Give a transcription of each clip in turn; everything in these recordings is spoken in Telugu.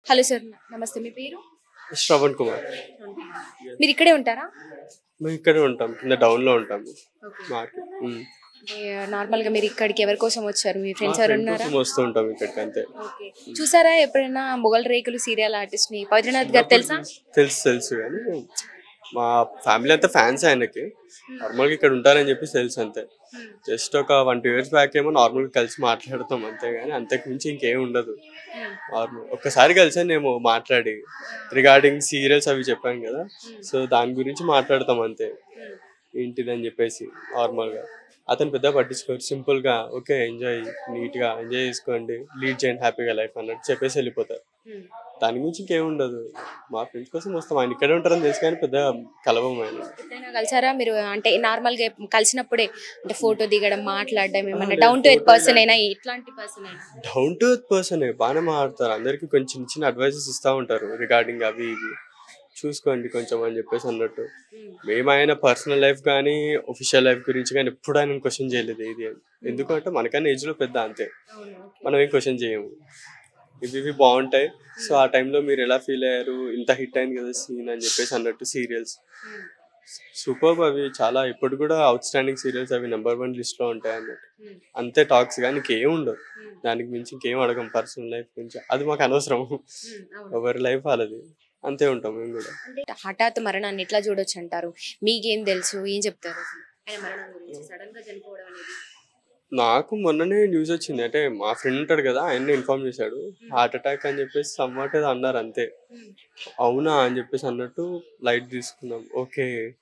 హలో సార్ నమస్తే మీ పేరు శ్రవణ్ కుమార్ మీరు ఇక్కడే ఉంటారా మేము ఇక్కడే ఉంటాం కింద డౌన్ లో ఉంటాం మార్కెట్ ఉమ్. నార్మల్ గా మీరు ఇక్కడికి ఎవరి కోసం వచ్చారు మీ మా ఫ్రెండ్స్ ఎవరు friend ఉన్నారా కోసం వస్తూ ఉంటాం ఇక్కడికి అంతే చూసారా ఎప్పుడైనా మొగల్ రేకులు సీరియల్ ఆర్టిస్ట్ ని పవిత్రనాథ్ గారు తెలుసా తెలుసు తెలుసు కానీ మా ఫ్యామిలీ అంతా ఫ్యాన్స్ ఆయనకి నార్మల్గా ఇక్కడ ఉంటారని చెప్పి తెలుసు అంతే జస్ట్ ఒక వన్ టూ ఇయర్స్ బ్యాక్ ఏమో నార్మల్గా కలిసి మాట్లాడతాం అంతే కానీ అంతకు మించి ఇంకేం ఉండదు నార్మల్ ఒక్కసారి కలిసానేమో మాట్లాడి రిగార్డింగ్ సీరియల్స్ అవి చెప్పాను కదా సో దాని గురించి మాట్లాడతాం అంతే ఏంటిదని చెప్పేసి నార్మల్గా అతను పెద్ద పట్టించుకోరు సింపుల్ గా ఓకే ఎంజాయ్ నీట్ గా ఎంజాయ్ చేసుకోండి లీడ్ చేయండి హ్యాపీగా లైఫ్ అన్నట్టు చెప్పేసి వెళ్ళిపోతారు దాని గురించి ఇంకేం ఉండదు మా ఫ్రెండ్స్ కోసం వస్తాం ఆయన ఇక్కడే ఉంటారని తెలుసు కానీ పెద్ద కలవం ఆయన ఎప్పుడైనా కలిసారా మీరు అంటే నార్మల్ గా కలిసినప్పుడే అంటే ఫోటో దిగడం మాట్లాడడం ఏమన్నా డౌన్ టు ఎర్త్ పర్సన్ అయినా ఎట్లాంటి పర్సన్ అయినా డౌన్ టు ఎర్త్ పర్సన్ బాగానే మాట్లాడతారు అందరికి కొంచెం చిన్న చిన్న అడ్వైసెస్ ఇస్తూ ఉంటారు రిగార్డింగ్ అవి ఇవి చూసుకోండి కొంచెం అని చెప్పేసి అన్నట్టు మేము ఆయన పర్సనల్ లైఫ్ కానీ ఒఫిషియల్ లైఫ్ గురించి కానీ ఎప్పుడు ఆయన క్వశ్చన్ చేయలేదు ఇది అని ఎందుకంటే మనకన్నా ఏజ్ లో పెద్ద అంతే మనం ఏం క్వశ్చన్ చేయము ఇవి ఇవి బాగుంటాయి సో ఆ టైంలో మీరు ఎలా ఫీల్ అయ్యారు ఇంత హిట్ అయింది కదా సీన్ అని చెప్పేసి అన్నట్టు సీరియల్స్ సూపర్ అవి చాలా ఇప్పుడు కూడా అవుట్ స్టాండింగ్ సీరియల్స్ అవి నెంబర్ వన్ లిస్ట్ లో ఉంటాయి అన్నట్టు అంతే టాక్స్ కానీ ఇంకేం ఉండదు దానికి మించి ఇంకేం అడగం పర్సనల్ లైఫ్ గురించి అది మాకు అనవసరం ఎవరి లైఫ్ వాళ్ళది అంతే ఉంటాం మేము కూడా అంటే హఠాత్ మరణాన్ని ఎట్లా చూడొచ్చు అంటారు మీకేం తెలుసు ఏం చెప్తారు అసలు? ఆయన మరణం గురించి సడన్ గా చనిపోవడం అనేది నాకు మొన్ననే న్యూస్ వచ్చింది అంటే మా ఫ్రెండ్ ఉంటాడు కదా ఆయన ఇన్ఫార్మ్ చేశాడు హార్ట్ అటాక్ అని చెప్పేసి సమ్మట్ ఏదో అన్నారు అంతే అవునా అని చెప్పేసి అన్నట్టు లైట్ తీసుకున్నాం ఓకే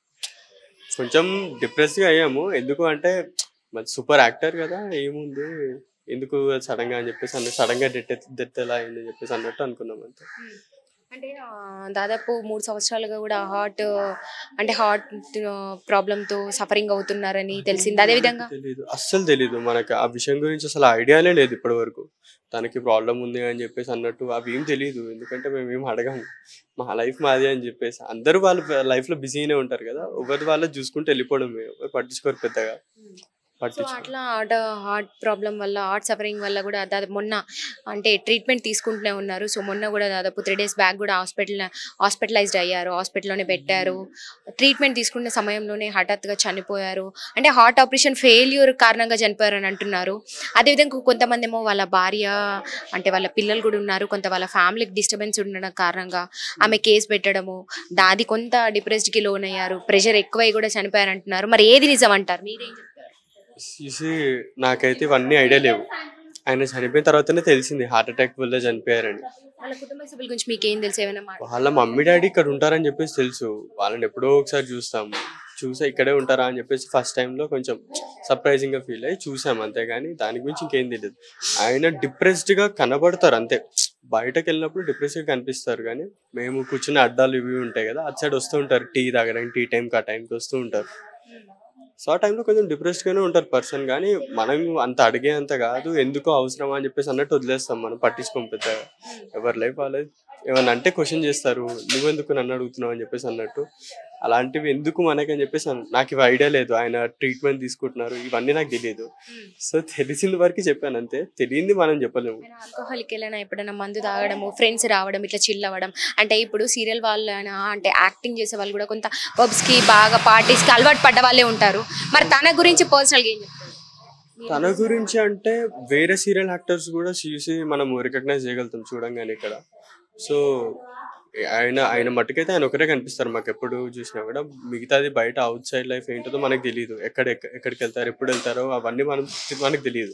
కొంచెం డిప్రెస్గా అయ్యాము ఎందుకు అంటే మరి సూపర్ యాక్టర్ కదా ఏముంది ఎందుకు సడన్ గా అని చెప్పేసి అన్నట్టు సడన్ గా డెత్ డెత్ ఎలా అయింది అని చెప్పేసి అన్నట్టు అనుకున్నాం అంతే అంటే ఆ, దాదాపు మూడు సంవత్సరాలుగా కూడా హార్ట్ అంటే హార్ట్ ప్రాబ్లమ్ తో సఫరింగ్ అవుతున్నారని తెలిసింది అదే విధంగా తెలీదు అస్సలు తెలీదు మనకి ఆ విషయం గురించి అసలు ఐడియానే లేదు ఇప్పటి వరకు తనకి ప్రాబ్లం ఉంది అని చెప్పేసి అన్నట్టు అవి ఏం తెలియదు ఎందుకంటే మేము ఏం అడగము మా లైఫ్ మాది అని చెప్పేసి అందరూ వాళ్ళ లైఫ్ లో బిజీనే ఉంటారు కదా ఎవరి వాళ్ళ చూసుకుంటూ వెళ్ళిపోవడమే ఎవరు పట్టించుకోరు పెద్దగా సో పట్టించు అట్లా హార్ట్ హార్ట్ ప్రాబ్లం వల్ల హార్ట్ సఫరింగ్ వల్ల కూడా దాదాపు మొన్న అంటే ట్రీట్మెంట్ తీసుకుంటూనే ఉన్నారు సో మొన్న కూడా దాదాపు త్రీ డేస్ బ్యాక్ కూడా హాస్పిటల్ హాస్పిటలైజ్డ్ అయ్యారు హాస్పిటల్లోనే పెట్టారు ట్రీట్మెంట్ తీసుకునే సమయంలోనే హఠాత్తుగా చనిపోయారు అంటే హార్ట్ ఆపరేషన్ ఫెయిల్యూర్ కారణంగా చనిపోయారు అని అంటున్నారు అదేవిధంగా కొంతమంది ఏమో వాళ్ళ భార్య అంటే వాళ్ళ పిల్లలు కూడా ఉన్నారు కొంత వాళ్ళ ఫ్యామిలీకి డిస్టర్బెన్స్ ఉండడం కారణంగా ఆమె కేసు పెట్టడము దాది కొంత డిప్రెస్డ్కి లోన్ అయ్యారు ప్రెషర్ ఎక్కువై కూడా చనిపోయారు అంటున్నారు మరి ఏది నిజం అంటారు మీరేం చెప్తారు చూసి నాకైతే ఇవన్నీ ఐడియా లేవు ఆయన చనిపోయిన తర్వాతనే తెలిసింది హార్ట్ అటాక్ వల్ల చనిపోయారని వాళ్ళ కుటుంబ సభ్యుల గురించి మీకు ఏం తెలుసు ఏమైనా మాట వాళ్ళ మమ్మీ డాడీ ఇక్కడ ఉంటారని చెప్పేసి తెలుసు వాళ్ళని ఎప్పుడో ఒకసారి చూస్తాము చూసా ఇక్కడే ఉంటారా అని చెప్పేసి ఫస్ట్ టైంలో కొంచెం సర్ప్రైజింగ్ గా ఫీల్ అయ్యి చూసాం అంతేగాని దాని గురించి ఇంకేం తెలియదు ఆయన డిప్రెస్డ్ గా కనబడతారు అంతే బయటకు వెళ్ళినప్పుడు డిప్రెస్ గా కనిపిస్తారు కానీ మేము కూర్చునే అడ్డాలు ఇవి ఉంటాయి కదా అటు సైడ్ వస్తూ ఉంటారు టీ తాగడానికి టీ టైంకి ఆ టైంకి వస్తూ ఉంటారు సో ఆ టైంలో కొంచెం డిప్రెస్డ్ గానే ఉంటారు పర్సన్ కానీ మనం అంత అడిగే అంత కాదు ఎందుకో అవసరమా అని చెప్పేసి అన్నట్టు వదిలేస్తాం మనం పట్టించుకోం పెద్దగా ఎవరి లైఫ్ వాళ్ళది ఏమన్నా అంటే క్వశ్చన్ చేస్తారు నువ్వెందుకు నన్ను అడుగుతున్నావు అని చెప్పేసి అన్నట్టు అలాంటివి ఎందుకు మనకని చెప్పేసి అన్- నాకు ఇవి ఐడియా లేదు ఆయన ట్రీట్మెంట్ తీసుకుంటున్నారు ఇవన్నీ నాకు తెలియదు సో తెలిసిన వరకు చెప్పాను అంతే తెలియంది మనం చెప్పలేము ఆల్కహాలిక్ వెళ్ళినా ఎప్పుడైనా మందు తాగడము ఫ్రెండ్స్ రావడం ఇట్లా చిల్ అవ్వడం అంటే ఇప్పుడు సీరియల్ వాళ్ళైనా అంటే యాక్టింగ్ చేసే వాళ్ళు కూడా కొంత పబ్స్ కి బాగా పార్టీస్ కి అలవాటు పడ్డ వాళ్ళే ఉంటారు మరి తన గురించి పర్సనల్ గా ఏం చెప్తారు తన గురించి అంటే వేరే సీరియల్ యాక్టర్స్ కూడా చూసి మనం రికగ్నైజ్ చేయగలుగుతాం చూడంగానే ఇక్కడ సో ఆయన ఆయన మట్టుకైతే ఆయన ఒకరే కనిపిస్తారు మాకు ఎప్పుడు చూసినా కూడా మిగతాది బయట అవుట్ సైడ్ లైఫ్ ఏంటో మనకు తెలియదు ఎక్కడ ఎక్క- ఎక్కడికి వెళ్తారు ఎప్పుడు వెళ్తారో అవన్నీ మనం మనకు తెలియదు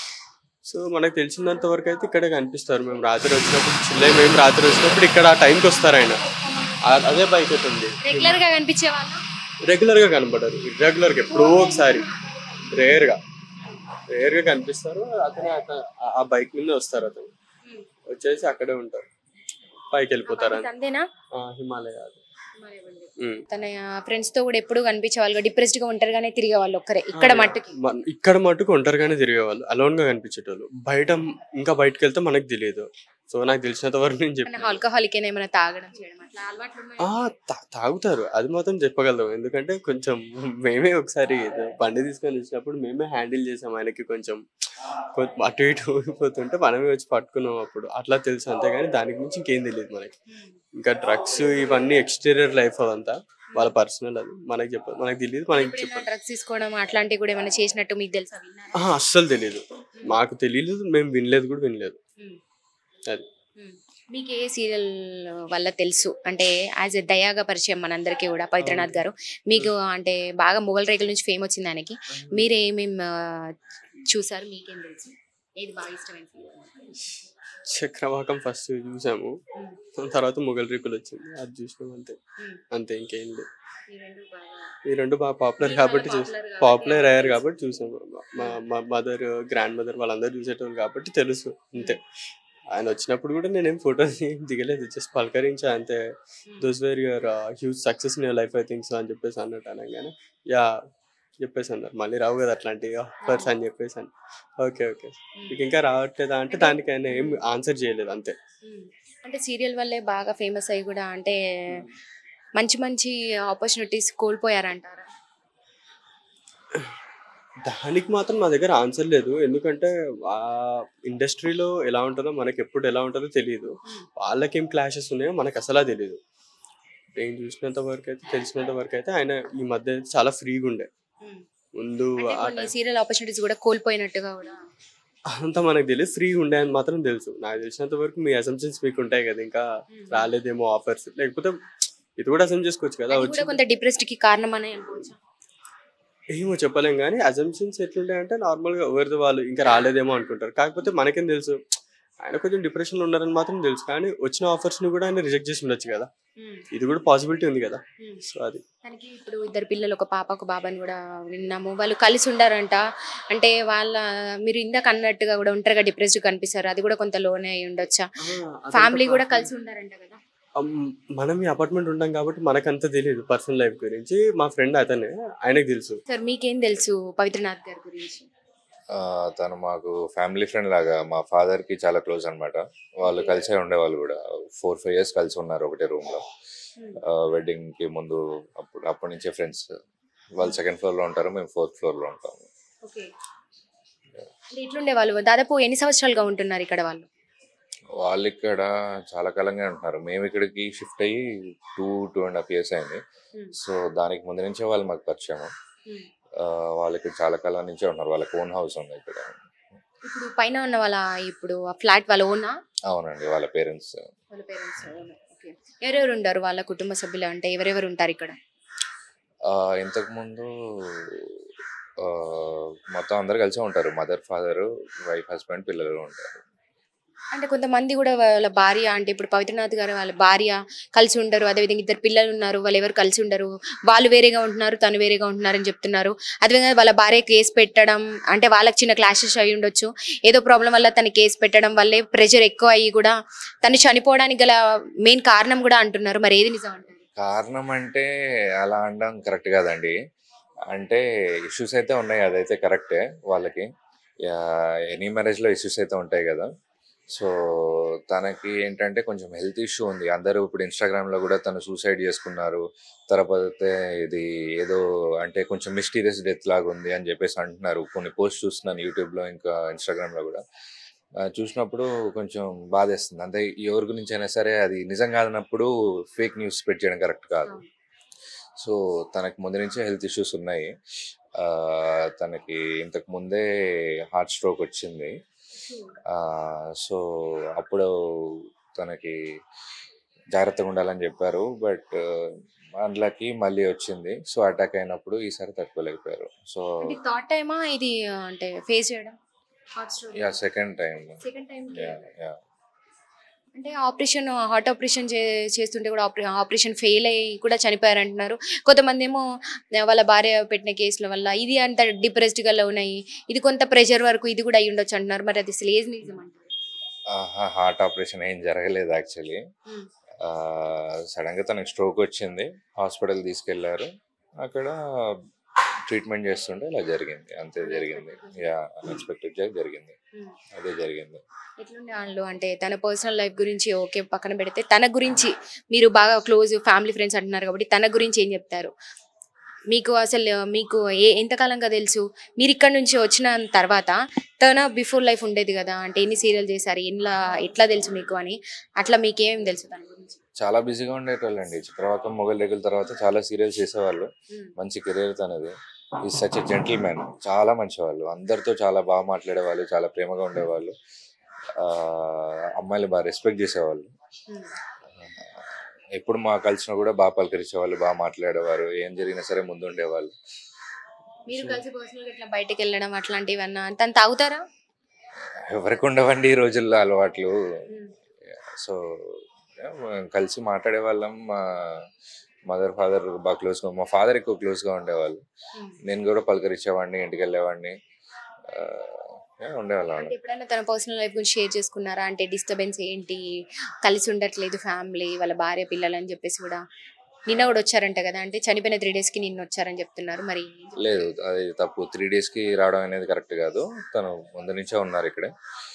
సో మనకు తెలిసినంత వరకు అయితే ఇక్కడే కనిపిస్తారు మేము రాత్రి వచ్చినప్పుడు చిల్లై మేము రాత్రి వచ్చినప్పుడు ఇక్కడ ఆ టైంకి వస్తారు ఆయన ఆ- అదే బైక్ అయితే ఉంది రెగ్యులర్ గా కనిపించే వాళ్ళు రెగ్యులర్ గా కనబడరు ఇర్రెగ్యులర్ గా ఎప్పుడో ఒకసారి రేర్ గా రేర్ గా కనిపిస్తారు అతను అత- ఆ- ఆ బైక్ మీద వస్తారు అతను వచ్చేసి అక్కడే ఉంటారు పైకి వెళ్ళిపోతారు అంతే. అంతేనా ఆ, హిమాలయ ఉమ్. తన ఫ్రెండ్స్ తో కూడా ఎప్పుడు కనిపించేవాళ్ళు డిప్రెస్డ్ గా ఉంటారుగానే తిరిగే వాళ్ళు ఒక్కరే ఇక్కడ ఆ, మట్టుకి మన- ఇక్కడ మట్టుకు ఒంటరిగానే తిరిగేవాళ్ళు అలోన్ గా కనిపించేటోళ్ళు బయట ఇంకా బయటకు వెళ్తే మనకు తెలియదు సో నాకు తెలిసినంత వరకు నేను చెప్పాను ఆల్కహాలిక్ ఏమైనా తాగడం చేయడం అట్లా అలవాట్లు ఉన్నాయా? ఆ, తా- తాగుతారు అది మాత్రం చెప్పగలం ఎందుకంటే కొంచెం మేమే ఒకసారి ఏదో బండి తీసుకొని వచ్చినప్పుడు మేమే హ్యాండిల్ చేసాం ఆయనకి కొంచెం కొంచెం అటు ఇటు ఊగిపోతుంటే మనమే వచ్చి పట్టుకున్నాం అప్పుడు అట్లా తెలుసు అంతేగాని దానికి మించి ఇంకేం తెలియదు మనకి ఇంకా డ్రగ్స్ ఇవన్నీ ఎక్స్టీరియర్ లైఫ్ అదంతా వాళ్ళ పర్సనల్ అది మనకి చెప్పదు మనకి తెలియదు మనకి ఎప్పుడైనా చెప్పదు డ్రగ్స్ తీసుకోవడం అట్లాంటివి కూడా ఏమైనా చేసినట్టు మీకు తెలుసా విన్నారా? ఆహా, అస్సలు తెలియదు మాకు తెలియలేదు మేము వినలేదు కూడా వినలేదు ఉమ్. అది ఉమ్. మీకు ఏ సీరియల్ వల్ల తెలుసు అంటే యాజ్ ఎ దయాగా పరిచయం మనందరికీ కూడా పవిత్రనాథ్ గారు మీకు అంటే బాగా మొగల్ రేకుల నుంచి ఫేమ్ వచ్చింది ఆయనకి మీరు ఏమేమి చూసారు మీకేం తెలుసు ఏది బాగా ఇష్టమైన serial? చక్రవాకం ఫస్ట్ చూసాము ఉమ్. తర్వాత మొగల్ రేకులు వచ్చింది అది చూసినాం అంతే ఉమ్. అంతే ఇంకేం లేదు ఈ రెండు బాగా ఈ రెండు బాగా పాపులర్ దీని కాబట్టి వల్ల చూసి popular కాబట్టి పాపులర్ అయ్యారు తెలుసు. కాబట్టి చూసాము మా మా మదర్ గ్రాండ్ మదర్ వాళ్ళందరూ చూసేటోళ్ళు కాబట్టి తెలుసు అంతే ఆయన వచ్చినప్పుడు కూడా నేనేం ఫోటోస్ ఏం దిగలేదు జస్ట్ పలకరించా అంతే those were your huge success in your life I thinks అని చెప్పేసి అన్నట్టు అనగానే యా చెప్పేసి అన్నారు మళ్ళీ రావు కదా అట్లాంటి ఆఫర్స్ అని చెప్పేసి అని ఓకే ఓకే మీకు ఇంకా రావట్లేదా అంటే దానికి ఆయన ఏం ఆన్సర్ చేయలేదు అంతే ఉమ్. అంటే సీరియల్ వల్లే బాగా ఫేమస్ అయ్యి కూడా అంటే మంచి మంచి ఆపర్చునిటీస్ కోల్పోయారంటారా దానికి మాత్రం మా దగ్గర ఆన్సర్ లేదు ఎందుకంటే ఆ ఇండస్ట్రీలో ఎలా ఉంటుందో మనకి ఎప్పుడు ఎలా ఉంటుందో తెలియదు వాళ్ళకి ఏం క్లాషెస్ ఉన్నాయో మనకు అసలా తెలియదు నేను చూసినంత వరకు అయితే తెలిసినంత వరకు అయితే ఆయన ఈ మధ్య చాలా ఫ్రీగా ఉండే ముందు అంటే ఆ కొన్ని time- సీరియల్ ఆపర్చునిటీస్ కూడా కోల్పోయినట్టుగా కూడా అంతా మనకు తెలియదు ఫ్రీగా ఉండే అని మాత్రం తెలుసు నాకు తెలిసినంత వరకు మీ అసంప్షన్స్ మీకు ఉంటాయి కదా ఇంకా రాలేదేమో ఆఫర్స్ లేకపోతే ఇది కూడా అసెంప్ చేసుకోవచ్చు కదా అది వచ్చి కూడా కొంత డిప్రెస్డ్ కి కారణం అని అనుకోవచ్చు ఏమో చెప్పలేం కానీ అజంప్షన్స్ ఎట్లుంటాయి అంటే నార్మల్ గా ఎవరిది వాళ్ళు ఇంకా రాలేదేమో అనుకుంటారు కాకపోతే మనకేం తెలుసు ఆయన కొంచెం డిప్రెషన్ లో ఉన్నారని మాత్రం తెలుసు కానీ వచ్చిన ఆఫర్స్ ని కూడా ఆయన రిజెక్ట్ చేసి ఉండొచ్చు కదా ఇది కూడా పాసిబిలిటీ ఉంది కదా సో అది తనకి ఇప్పుడు ఇద్దరు పిల్లలు ఒక పాప ఒక బాబాని కూడా విన్నాము వాళ్ళు కలిసి ఉండారంట అంటే వాళ్ళ మీరు ఇందాక అన్నట్టుగా కూడా ఒంటరిగా డిప్రెస్డ్ కనిపిస్తారు అది కూడా కొంత లోనే అయి ఉండొచ్చా ఫ్యామిలీ కూడా కలిసి ఉండారంట కదా అమ్, మనం ఈ అపార్ట్మెంట్ ఉంటాం కాబట్టి మనకంత తెలియదు పర్సనల్ లైఫ్ గురించి మా ఫ్రెండ్ అతనే ఆయనకు తెలుసు సార్ మీకేం తెలుసు పవిత్రనాథ్ గారి గురించి ఆ, తను మాకు ఫ్యామిలీ ఫ్రెండ్ లాగా మా ఫాదర్ కి చాలా క్లోజ్ అన్నమాట వాళ్ళు కలిసే ఉండేవాళ్ళు కూడా ఫోర్ ఫైవ్ ఇయర్స్ కలిసి ఉన్నారు ఒకటే రూమ్ లో వెడ్డింగ్ కి ముందు అప్పుడు అప్పటి నుంచే ఫ్రెండ్స్ వాళ్ళు సెకండ్ ఫ్లోర్ లో ఉంటారు మేము ఫోర్త్ ఫ్లోర్ లో ఉంటాము ఓకే అంటే ఇట్లుండే వాళ్ళు దాదాపు ఎన్ని సంవత్సరాలుగా ఉంటున్నారు ఇక్కడ వాళ్ళు వాళ్ళు ఇక్కడ చాలా కాలంగా ఉంటున్నారు మేము ఇక్కడికి షిఫ్ట్ అయ్యి two two and half years అయింది Hmm. సో దానికి ముందు నుంచే వాళ్ళు మాకు పరిచయం ఆ, వాళ్ళు ఇక్కడ చాలా కాలం నుంచే ఉన్నారు వాళ్ళకి ఓన్ హౌస్ ఉంది ఇక్కడ ఇప్పుడు పైన ఉన్న వాళ్ళ ఇప్పుడు ఆ ఫ్లాట్ వాళ్ళ ఓనా అవునండి వాళ్ళ పేరెంట్స్ వాళ్ళ పేరెంట్స్ ఓకే ఎవరెవరు ఉంటారు వాళ్ళ కుటుంబ సభ్యులు అంటే ఎవరెవరు ఉంటారు ఇక్కడ ఇంతకు ముందు ఆ, మొత్తం అందరు కలిసే ఉంటారు మదర్ ఫాదర్ వైఫ్ హస్బెండ్ పిల్లలు ఉంటారు అంటే కొంతమంది కూడా వాళ్ళ భార్య అంటే ఇప్పుడు పవిత్రనాథ్ గారు వాళ్ళ భార్య కలిసి ఉండరు అదేవిధంగా ఇద్దరు పిల్లలు ఉన్నారు వాళ్ళు ఎవరు కలిసి ఉండరు వాళ్ళు వేరేగా ఉంటున్నారు తను వేరేగా ఉంటున్నారు అని చెప్తున్నారు అదేవిధంగా వాళ్ళ భార్య కేసు పెట్టడం అంటే వాళ్ళకి చిన్న క్లాషెస్ అయి ఉండొచ్చు ఏదో ప్రాబ్లం వల్ల తను కేసు పెట్టడం వల్లే ప్రెషర్ ఎక్కువ అయ్యి కూడా తను చనిపోవడానికి గల మెయిన్ కారణం కూడా అంటున్నారు మరి ఏది నిజం అంటారు కారణం అంటే అలా అనడం కరెక్ట్ కాదండి అంటే ఇష్యూస్ అయితే ఉన్నాయి అదైతే కరెక్టే వాళ్ళకి ఎనీ మ్యారేజ్లో ఇష్యూస్ అయితే ఉంటాయి కదా సో తనకి ఏంటంటే కొంచెం హెల్త్ ఇష్యూ ఉంది అందరూ ఇప్పుడు ఇన్స్టాగ్రామ్లో కూడా తను సూసైడ్ చేసుకున్నారు తర్వాత ఇది ఏదో అంటే కొంచెం మిస్టీరియస్ డెత్ లాగా ఉంది అని చెప్పేసి అంటున్నారు కొన్ని పోస్ట్ చూస్తున్నాను యూట్యూబ్లో ఇంకా ఇన్స్టాగ్రామ్లో కూడా ఆ, చూసినప్పుడు కొంచెం బాధేస్తుంది అంటే ఎవరి గురించి అయినా సరే అది నిజం కాదన్నప్పుడు ఫేక్ న్యూస్ స్ప్రెడ్ చేయడం కరెక్ట్ కాదు సో తనకి ముందు నుంచే హెల్త్ ఇష్యూస్ ఉన్నాయి ఆ, తనకి ఇంతకు ముందే హార్ట్ స్ట్రోక్ వచ్చింది ఆ, సో అప్పుడు తనకి జాగ్రత్తగా ఉండాలని చెప్పారు బట్ అందులోకి మళ్ళీ వచ్చింది సో అటాక్ అయినప్పుడు ఈసారి తట్టుకోలేకపోయారు సో అంటే థర్డ్ టైమా ఇది అంటే ఫేస్ చేయడం yeah second time second time yeah yeah అంటే ఆపరేషన్ హార్ట్ ఆపరేషన్ చే చేస్తుంటే కూడా ఆపరే ఆపరేషన్ ఫెయిల్ అయ్యి కూడా చనిపోయారు అంటున్నారు కొంతమంది ఏమో వాళ్ళ భార్య పెట్టిన కేసుల వల్ల ఇది అంత డిప్రెస్డ్గా ఉన్నాయి ఇది కొంత ప్రెషర్ వరకు ఇది కూడా అయ్యి ఉండొచ్చు అంటున్నారు మరి అది అసలు ఏది నిజం అంటారు హార్ట్ ఆపరేషన్ ఏం జరగలేదు యాక్చువల్లీ Hmm. సడన్గా తనకి స్ట్రోక్ వచ్చింది హాస్పిటల్ తీసుకెళ్లారు అక్కడ ట్రీట్మెంట్ చేస్తుంటే ఇలా జరిగింది అంతే జరిగింది యా అన్ఎక్స్పెక్టెడ్ జరిగింది అదే జరిగింది ఎట్లుండే వాళ్ళు అంటే తన పర్సనల్ లైఫ్ గురించి ఓకే పక్కన పెడితే తన గురించి మీరు బాగా క్లోజ్ ఫ్యామిలీ ఫ్రెండ్స్ అంటున్నారు కాబట్టి తన గురించి ఏం చెప్తారు మీకు అసలు మీకు ఏ ఎంతకాలంగా తెలుసు మీరు ఇక్కడ నుంచి వచ్చిన తర్వాత తన బిఫోర్ లైఫ్ ఉండేది కదా అంటే ఎన్ని సీరియల్ చేశారు ఎట్లా ఎట్లా తెలుసు మీకు అని అట్లా మీకేం తెలుసు తన గురించి చాలా బిజీగా ఉండేటోళ్ళండి చక్రవాకం మొగల్ రేగుల తర్వాత చాలా సీరియల్స్ చేసేవాళ్ళు మంచి కెరీర్ తనది ఈ సచ్ జెంటిల్ మ్యాన్ చాలా మంచివాళ్ళు అందరితో చాలా బాగా మాట్లాడేవాళ్ళు చాలా ప్రేమగా ఉండేవాళ్ళు ఆ, అమ్మాయిలు బాగా రెస్పెక్ట్ చేసేవాళ్ళు ఎప్పుడు మా కలిసినా కూడా బాగా పలకరించేవాళ్ళు బాగా మాట్లాడేవారు ఏం జరిగినా సరే ముందు ఉండేవాళ్ళు మీరు కలిసి పర్సనల్ ఇట్లా బయటకు వెళ్ళడం అట్లాంటివన్నా తను తాగుతారా ఎవరికి ఉండవండి ఈ రోజుల్లో అలవాట్లు సో కలిసి మాట్లాడే వాళ్ళం మా మదర్ ఫాదర్ బాగా క్లోజ్గా మా ఫాదర్ ఎక్కువ క్లోజ్గా ఉండేవాళ్ళు నేను కూడా పలకరించేవాడిని ఇంటికి వెళ్ళేవాడిని ఆ, yeah, ఉండేవాళ్ళం అంటే ఎప్పుడైనా తన పర్సనల్ లైఫ్ గురించి షేర్ చేసుకున్నారా అంటే డిస్టర్బెన్స్ ఏంటి కలిసి ఉండట్లేదు ఫ్యామిలీ వాళ్ళ భార్య పిల్లలు అని చెప్పేసి కూడా నిన్న కూడా వచ్చారంట కదా అంటే చనిపోయిన త్రీ కి నిన్న వచ్చారని చెప్తున్నారు మరి లేదు అది తప్పు త్రీ కి రావడం అనేది కరెక్ట్ కాదు తను ముందు నుంచే ఉన్నారు ఇక్కడే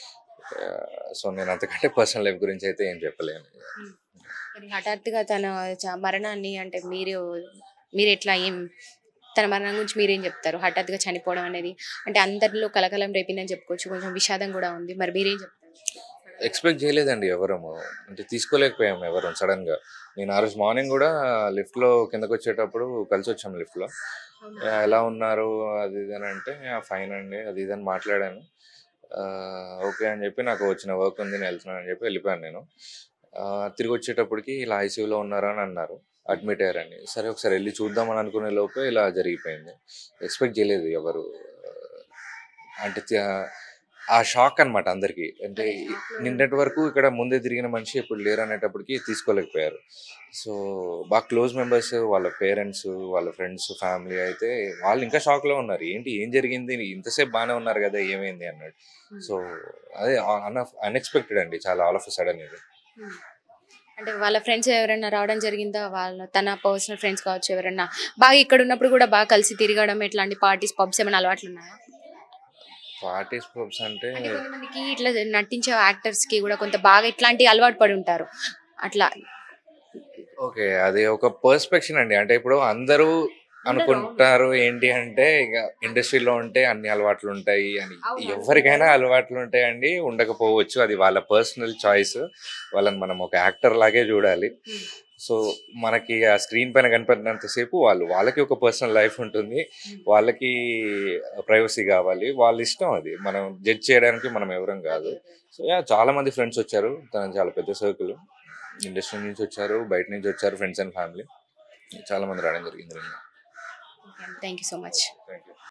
సో నేను అంతకంటే పర్సనల్ లైఫ్ గురించి అయితే ఏం చెప్పలేను మరి హఠాత్తుగా తన చ- మరణాన్ని అంటే మీరు మీరు ఎట్లా ఏం తన మరణం గురించి మీరేం చెప్తారు హఠాత్తుగా చనిపోవడం అనేది అంటే అందరిలో కలకలం రేపిందని చెప్పుకోవచ్చు కొంచెం విషాదం కూడా ఉంది మరి మీరేం చెప్తారు ఎక్స్పెక్ట్ చేయలేదండి ఎవరము అంటే తీసుకోలేకపోయాము ఎవరు సడన్ గా నేను ఆ రోజు మార్నింగ్ కూడా లిఫ్ట్ లో కిందకు వచ్చేటప్పుడు కలిసి వచ్చాము లిఫ్ట్ లో "యా, ఎలా ఉన్నారు అది ఇది అని అంటే ఫైన్ అండి అది ఇది అని మాట్లాడాను ఓకే అని చెప్పి నాకు వచ్చిన వర్క్ ఉంది నేను వెళ్తున్నాను అని చెప్పి వెళ్ళిపోయాను నేను ఆ, తిరిగి వచ్చేటప్పటికి ఇలా ఐసీయూలో ఉన్నారు అని అన్నారు అడ్మిట్ అయ్యారని సరే ఒకసారి వెళ్ళి చూద్దామని అనుకునే లోపే ఇలా జరిగిపోయింది ఎక్స్పెక్ట్ చేయలేదు ఎవరు అంటే తి- ఆ షాక్ అన్నమాట అందరికి అంటే నిన్నటి వరకు ఇక్కడ ముందే తిరిగిన మనిషి ఇప్పుడు లేరు అనేటప్పటికి తీసుకోలేకపోయారు సో బాగా క్లోజ్ మెంబర్స్ వాళ్ళ పేరెంట్స్ వాళ్ళ ఫ్రెండ్స్ ఫ్యామిలీ అయితే వాళ్ళు ఇంకా షాక్ లో ఉన్నారు ఏంటి ఏం జరిగింది ఇంతసేపు బాగానే ఉన్నారు కదా ఏమైంది అన్నట్టు సో అదే అన్ఎక్స్పెక్టెడ్ అండి చాలా ఆల్ ఆఫ్ సడన్ ఇది అంటే వాళ్ళ ఫ్రెండ్స్ ఎవరైనా రావడం జరిగిందా వాళ్ళ తన పర్సనల్ ఫ్రెండ్స్ కావచ్చు ఎవరైనా బాగా ఇక్కడ ఉన్నప్పుడు కూడా బాగా కలిసి తిరగడం ఎట్లాంటి పార్టీస్ పబ్స్ ఏమైనా అలవాట్లు ఉన్నాయా పార్టీస్ పబ్స్ అంటే అంటే కొంతమందికి ఇట్లా నటించే యాక్టర్స్ కి కూడా కొంత బాగా ఇట్లాంటి అలవాటు పడి ఉంటారు అట్లా ఓకే అది ఒక పర్స్పెక్షన్ అండి అంటే ఇప్పుడు అందరూ అనుకుంటారు ఏంటి అంటే ఇక ఇండస్ట్రీలో ఉంటే అన్ని అలవాట్లు ఉంటాయి అని అవును. ఎవరికైనా అలవాట్లు ఉంటాయండి ఉండకపోవచ్చు అది వాళ్ళ పర్సనల్ చాయిస్ వాళ్ళని మనం ఒక యాక్టర్ లాగే చూడాలి సో మనకి ఆ స్క్రీన్ పైన కనపడినంతసేపు వాళ్ళు వాళ్ళకి ఒక పర్సనల్ లైఫ్ ఉంటుంది వాళ్ళకి ప్రైవసీ కావాలి వాళ్ళ ఇష్టం అది మనం జడ్జ్ చేయడానికి మనం ఎవరం కాదు సో యా చాలా మంది ఫ్రెండ్స్ వచ్చారు తన చాలా పెద్ద సర్కిల్ ఇండస్ట్రీ నుంచి వచ్చారు బయట నుంచి వచ్చారు ఫ్రెండ్స్ అండ్ ఫ్యామిలీ చాలా మంది రావడం జరిగింది thank you so much thank you